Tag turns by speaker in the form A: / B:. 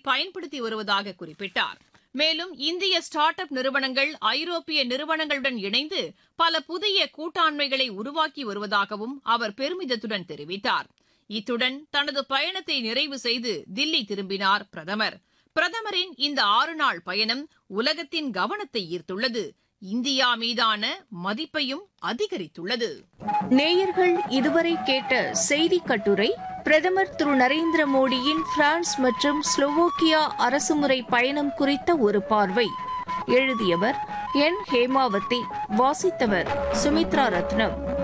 A: பயன்படுத்தி வருவதாக குறிப்பிட்டார் மேலும் இந்திய ஸ்டார்ட் அப் நிறுவனங்கள் ஐரோப்பிய நிறுவனங்களுடன் இணைந்து பல புதிய கூட்டாண்மைகளை உருவாக்கி வருவதாகவும் அவர் பெருமிதத்துடன் தெரிவித்தார் இத்துடன் தனது பயணத்தை நிறைவு செய்து தில்லி திரும்பினார் பிரதமர் பிரதமரின் இந்த ஆறு நாள் பயணம் உலகத்தின் கவனத்தை ஈர்த்துள்ளது இந்தியா மீதான மதிப்பையும் அதிகரித்துள்ளது
B: நேயர்கள் இதுவரை கேட்ட செய்தி கட்டுரை பிரதமர் திரு நரேந்திர மோடியின் பிரான்ஸ் மற்றும் ஸ்லோவோக்கியா அரசுமுறை பயணம் குறித்த ஒரு பார்வை எழுதியவர் என் ஹேமாவதி வாசித்தவர் சுமித்ரா ரத்னம்